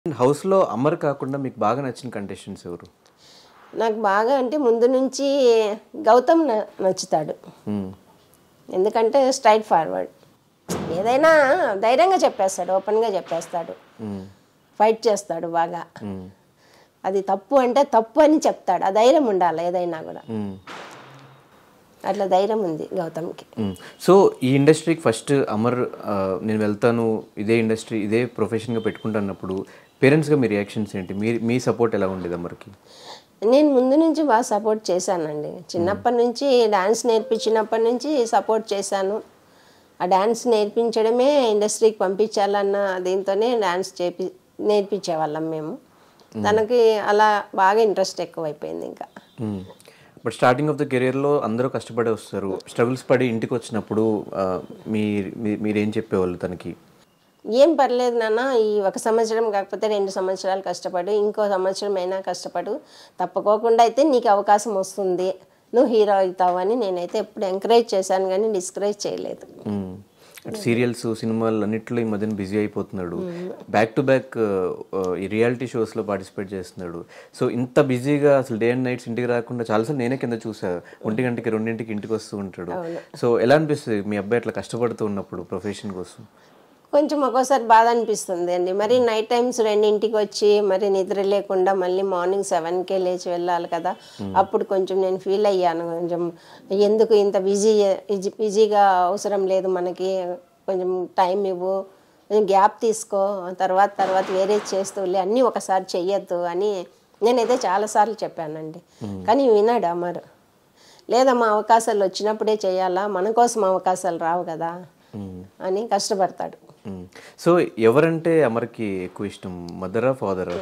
హౌస్లో అమర్ కాకుండా మీకు బాగా నచ్చిన కంటెస్టెంట్స్ ఎవరు నాకు బాగా అంటే ముందు నుంచి గౌతమ్ న- నచ్చుతాడు మ్మ్. ఎందుకంటే స్ట్రైట్ ఫార్వర్డ్ ఏదైనా ధైర్యంగా చెప్పేస్తాడు ఓపెన్గా చెప్పేస్తాడు మ్మ్. ఫైట్ చేస్తాడు బాగా మ్మ్. అది తప్పు అంటే తప్పు అని చెప్తాడు ఆ ధైర్యం ఉండాలి ఏదైనా కూడా మ్మ్. అట్లా ధైర్యం ఉంది గౌతమ్కి మ్మ్. సో ఈ ఇండస్ట్రీకి ఫస్ట్ అమర్ ఆ, నేను వెళ్తాను ఇదే ఇండస్ట్రీ ఇదే ప్రొఫెషన్గా పెట్టుకుంటున్నప్పుడు పేరెంట్స్గా మీ రియాక్షన్స్ ఏంటి మీ మీ సపోర్ట్ ఎలా ఉండేది అమర్కి నేను ముందు నుంచి బాగా సపోర్ట్ చేశానండి చిన్నప్పటి నుంచి డాన్స్ నేర్పించినప్పటి నుంచి సపోర్ట్ చేశాను ఆ డాన్స్ నేర్పించడమే ఇండస్ట్రీకి పంపించాలన్న దీంతోనే డాన్స్ చేపి నేర్పించేవాళ్ళం మేము తనకి అలా బాగా ఇంట్రెస్ట్ ఎక్కువైపోయింది ఇంకా బట్ స్టార్టింగ్ ఆఫ్ ద కెరియర్లో అందరూ కష్టపడి వస్తారు స్ట్రగుల్స్ పడి ఇంటికి వచ్చినప్పుడు ఆ, మీ మీ- మీరేం చెప్పేవాళ్ళు తనకి ఏం పర్లేదు నాన్న ఈ ఒక సంవత్సరం కాకపోతే రెండు సంవత్సరాలు కష్టపడు ఇంకో సంవత్సరం అయినా కష్టపడు తప్పకోకుండా అయితే నీకు అవకాశం వస్తుంది నువ్వు హీరో అవుతావు అని నేనైతే ఎప్పుడు ఎంకరేజ్ చేశాను కానీ డిస్కరేజ్ చేయలేదు మ్మ్. అటు సీరియల్స్ సినిమాలు అన్నిట్లో ఈ మధ్యన బిజీ అయిపోతున్నాడు బ్యాక్ టు బ్యాక్ ఈ రియాలిటీ షోస్లో పార్టిసిపేట్ చేస్తున్నాడు సో ఇంత బిజీగా అసలు డే అండ్ నైట్స్ ఇంటికి రాకుండా చాలాసార్లు నేనే కింద చూసా ఒంటి గంటకి రెండింటికి ఇంటికి వస్తూ ఉంటాడు సో ఎలా అనిపిస్తుంది మీ అబ్బాయి అట్లా కష్టపడుతూ ఉన్నప్పుడు ప్రొఫెషన్ కోసం కొంచెం ఒక్కోసారి బాధ అనిపిస్తుంది అండి మరి నైట్ టైమ్స్ రెండింటికి వచ్చి మరి నిద్ర లేకుండా మళ్ళీ మార్నింగ్ సెవెన్కే లేచి వెళ్ళాలి కదా అప్పుడు కొంచెం నేను ఫీల్ అయ్యాను కొంచెం ఎందుకు ఇంత బిజీ బిజీగా అవసరం లేదు మనకి కొంచెం టైం ఇవ్వు కొంచెం గ్యాప్ తీసుకో తర్వాత తర్వాత వేరే చేస్తూలే అన్నీ ఒకసారి చెయ్యొద్దు అని నేనైతే చాలాసార్లు చెప్పానండి కానీ విన్నాడు అమరు లేదమ్మా అవకాశాలు వచ్చినప్పుడే చేయాలా మన కోసం అవకాశాలు రావు కదా అని కష్టపడతాడు మ్మ్. సో ఎవరంటే అమర్కి ఎక్కువ ఇష్టం మదరా ఫాదరా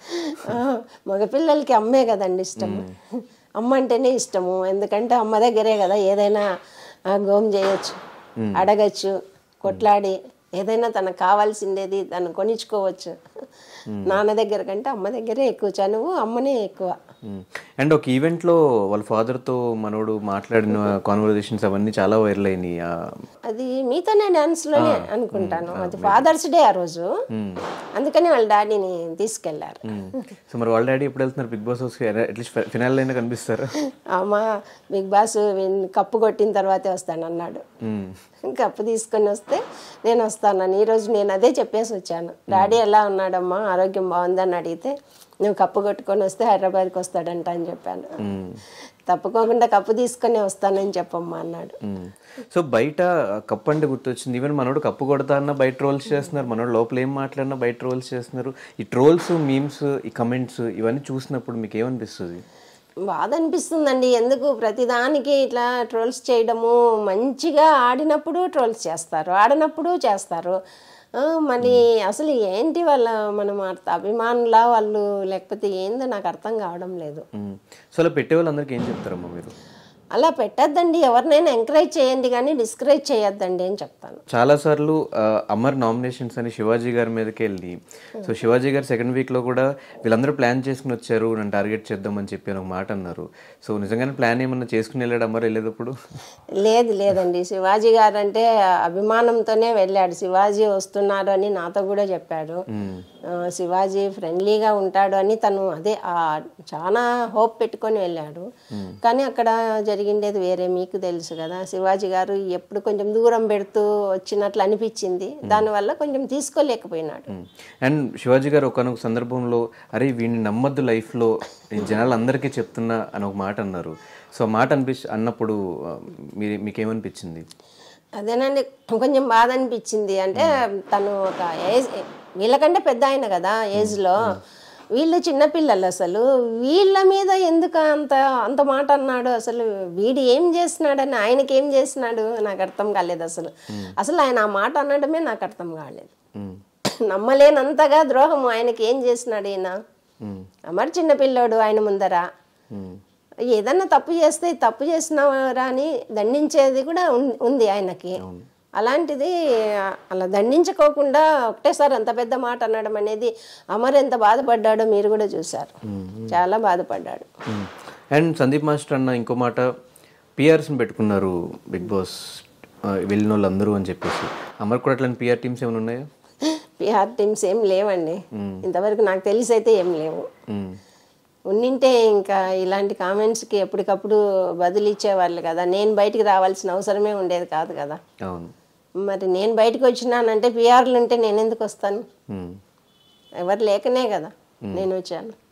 ఆ, మగపిల్లలకి అమ్మే కదండి ఇష్టము అమ్మ అంటేనే ఇష్టము ఎందుకంటే అమ్మ దగ్గరే కదా ఏదైనా ఆ, గోమ్ చేయొచ్చు అడగచ్చు కొట్లాడి ఏదైనా తనకు కావాల్సిండేది తను కొనిచ్చుకోవచ్చు నాన్న దగ్గర కంటే అమ్మ దగ్గరే ఎక్కువ చనువు అమ్మనే ఎక్కువ అండ్ ఒక ఈవెంట్లో వాళ్ళ father తో మనోడు మాట్లాడిన కాన్వర్జేషన్స్ అవన్నీ చాలా వైరల్ అయినాయి ఆ, అది మీతోనే డాన్స్లోనే అనుకుంటాను అది ఫాదర్స్ డే ఆ రోజు అందుకని వాళ్ళ డాడీని తీసుకెళ్లారు మ్మ్. సో మరి వాళ్ళ డాడీ ఎప్పుడు వెళ్తున్నారు బిగ్ బాస్ హౌస్కి అట్లీస్ట్ ఫినాల్ అయినా కనిపిస్తారా అమ్మ బిగ్ బాస్ విన్- కప్పు కొట్టిన తర్వాతే వస్తానన్నాడు మ్మ్. కప్పు తీసుకొని వస్తే నేను వస్తానని ఈరోజు నేను అదే చెప్పేసి వచ్చాను డాడీ ఎలా ఉన్నాడమ్మా ఆరోగ్యం బాగుందని అడిగితే నువ్వు కప్పు కొట్టుకొని వస్తే హైదరాబాద్కి వస్తాడంట అని చెప్పాను తప్పుకోకుండా కప్పు తీసుకొని వస్తానని చెప్పమ్మా అన్నాడు మ్మ్. సో బయట కప్పు అంటే గుర్తొచ్చింది ఈవెన్ మనోడు కప్పు కొడతా అన్న బయట ట్రోల్స్ చేస్తున్నారు మనోడు లోపల ఏం మాట్లాడినా బయట ట్రోల్స్ చేస్తున్నారు ఈ ట్రోల్స్ మీమ్స్ ఈ కమెంట్స్ ఇవన్నీ చూసినప్పుడు మీకు ఏమనిపిస్తుంది బాధ అనిపిస్తుందండి ఎందుకు ప్రతిదానికి ఇట్లా ట్రోల్స్ చేయడము మంచిగా ఆడినప్పుడు ట్రోల్స్ చేస్తారు ఆడినప్పుడు చేస్తారు ఆ, మరి అసలు ఏంటి వాళ్ళ మనం అర్థ- అభిమానులా వాళ్ళు లేకపోతే ఏందో నాకు అర్థం కావడం లేదు మ్మ్. సో అలా పెట్టే వాళ్ళందరికీ ఏం చెప్తారమ్మా మీరు అలా పెట్టద్దండి ఎవరినైనా ఎంకరేజ్ చేయండి కానీ డిస్కరేజ్ చేయొద్దండి అని చెప్తాను చాలాసార్లు ఆ, అమర్ నామినేషన్స్ అని శివాజీ గారి మీదకి వెళ్ళి సో శివాజీ గారు సెకండ్ వీక్లో కూడా వీళ్ళందరూ ప్లాన్ చేసుకుని వచ్చారు నన్ను టార్గెట్ చేద్దామని చెప్పి అని ఒక మాట అన్నారు సో నిజంగానే ప్లాన్ ఏమన్నా చేసుకుని వెళ్ళాడు అమర్ వెళ్ళేటప్పుడు లేదు లేదండి శివాజీ గారు అంటే అభిమానంతోనే వెళ్ళాడు శివాజీ వస్తున్నారు అని నాతో కూడా చెప్పాడు ఆ, శివాజీ ఫ్రెండ్లీగా ఉంటాడు అని తను అదే ఆ చాలా హోప్ పెట్టుకొని వెళ్ళాడు కానీ అక్కడ జరిగిండేది వేరే మీకు తెలుసు కదా శివాజీ గారు ఎప్పుడు కొంచెం దూరం పెడుతూ వచ్చినట్లు అనిపించింది దానివల్ల కొంచెం తీసుకోలేకపోయినాడు అండ్ శివాజీ గారు ఒకనొక సందర్భంలో అరే వీడిని నమ్మద్దు లైఫ్లో నేను జనాలు అందరికీ చెప్తున్నా అని ఒక మాట అన్నారు సో ఆ మాట అనిపి అన్నప్పుడు ఆ, మీ మీకేమనిపించింది అదేనండి కొంచెం బాధ అనిపించింది అంటే తను ఒక ఏజ్ వీళ్ళకంటే పెద్ద ఆయన కదా ఏజ్లో వీళ్ళు చిన్నపిల్లలు అసలు వీళ్ళ మీద ఎందుకు అంత అంత మాట అన్నాడు అసలు వీడు ఏం చేస్తున్నాడని ఆయనకి ఏం చేసినాడు నాకు అర్థం కాలేదు అసలు అసలు ఆయన ఆ మాట అనడమే నాకు అర్థం కాలేదు మ్మ్. నమ్మలేనంతగా ద్రోహం ఆయనకి ఏం చేసినాడు ఈయన మ్మ్. మరి చిన్నపిల్లోడు ఆయన ముందర మ్మ్. ఏదన్నా తప్పు చేస్తే తప్పు చేసినవరా అని దండించేది కూడా ఉన్- ఉంది ఆయనకి అలాంటిది అలా దండించుకోకుండా ఒకటేసారి అంత పెద్ద మాట అనడం అనేది అమర్ ఎంత బాధపడ్డాడో మీరు కూడా చూశారు చాలా బాధపడ్డాడు మ్మ్. అండ్ సందీప్ మాస్టర్ అన్న ఇంకో మాట పిఆర్స్ని పెట్టుకున్నారు బిగ్ బాస్ ఆ, వెళ్ళిన వాళ్ళందరూ అని చెప్పేసి అమర్ కూడా అట్లాంటి పిఆర్ టీమ్స్ ఏమైనా ఉన్నాయా పిఆర్ టీమ్స్ ఏం లేవండి ఇంతవరకు నాకు తెలిసి అయితే ఏం లేవు మ్మ్. ఉన్నింటే ఇంకా ఇలాంటి కామెంట్స్కి ఎప్పటికప్పుడు బదులు ఇచ్చేవాళ్ళు కదా నేను బయటికి రావాల్సిన అవసరమే ఉండేది కాదు కదా అవును మరి నేను బయటకు వచ్చినానంటే పిఆర్లు ఉంటే నేను ఎందుకు వస్తాను మ్మ్. ఎవరు లేకనే కదా నేను వచ్చాను